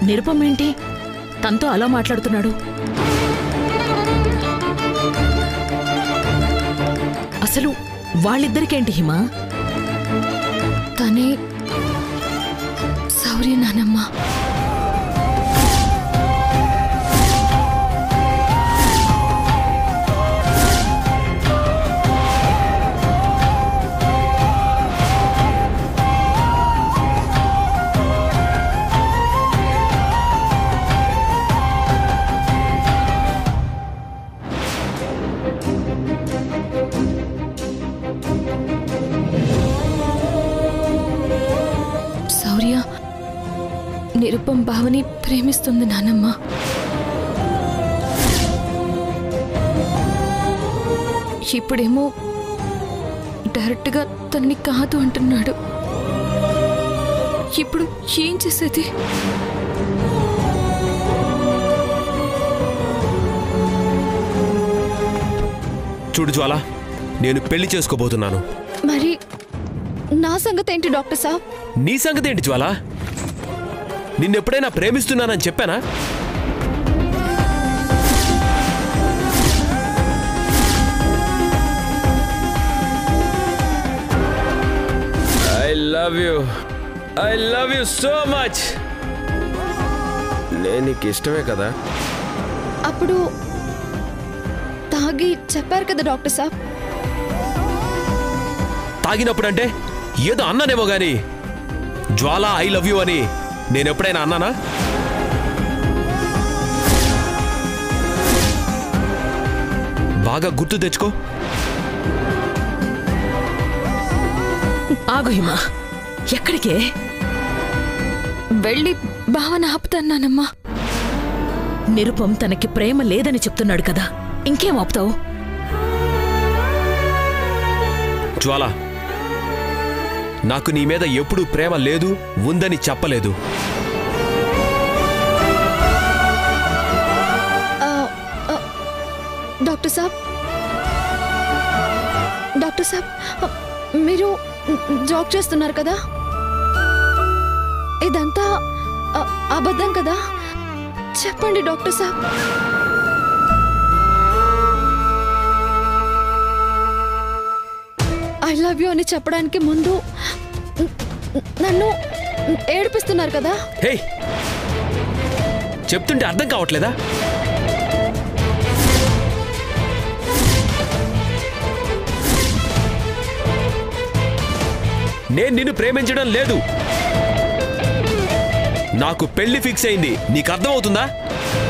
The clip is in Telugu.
నిరుపం ఏంటి తనతో అలా మాట్లాడుతున్నాడు అసలు వాళ్ళిద్దరికేంటి హిమ తనే సౌర్య నానమ్మ శౌర్య నిరుపం భావని ప్రేమిస్తుంది నానమ్మ ఇప్పుడేమో డైరెక్ట్గా తనని కాదు అంటున్నాడు ఇప్పుడు ఏం చేసేది చూడు జ్వాల నేను పెళ్లి చేసుకోబోతున్నాను మరి నా సంగతి ఏంటి డాక్టర్ సాబ్ నీ సంగతి ఏంటి జ్వాల నిన్నెప్పుడైనా ప్రేమిస్తున్నానని చెప్పానా I love you I love you so much నేను నీకు ఇష్టమే కదా అప్పుడు తాగి చెప్పారు కదా డాక్టర్ సాబ్ తాగినప్పుడంటే ఏదో అన్నానేమో గాని జ్వాల ఐ లవ్ యూ అని నేను ఎప్పుడైనా అన్నానా బాగా గుర్తు తెచ్చుకో ఆగు హిమ ఎక్కడికే వెళ్ళి భావన ఆపుతాను నానమ్మ నిరుపం తనకి ప్రేమ లేదని చెప్తున్నాడు కదా ఇంకేం ఆపుతావు జ్వాల నాకు నీ మీద ఎప్పుడూ ప్రేమ లేదు ఉందని చెప్పలేదు ఆ, ఆ, డాక్టర్ సాబ్ డాక్టర్ సాబ్ ఆ, మీరు జాక్ చేస్తున్నారు కదా ఇదంతా ఆ, అబద్ధం కదా చెప్పండి డాక్టర్ సాబ్ ఐ లవ్ యూ అని చెప్పడానికి ముందు నన్ను ఏడిపిస్తున్నారు కదా హే చెప్తుంటే అర్థం కావట్లేదా నేను నిన్ను ప్రేమించడం లేదు నాకు పెళ్లి ఫిక్స్ అయింది నీకు అర్థమవుతుందా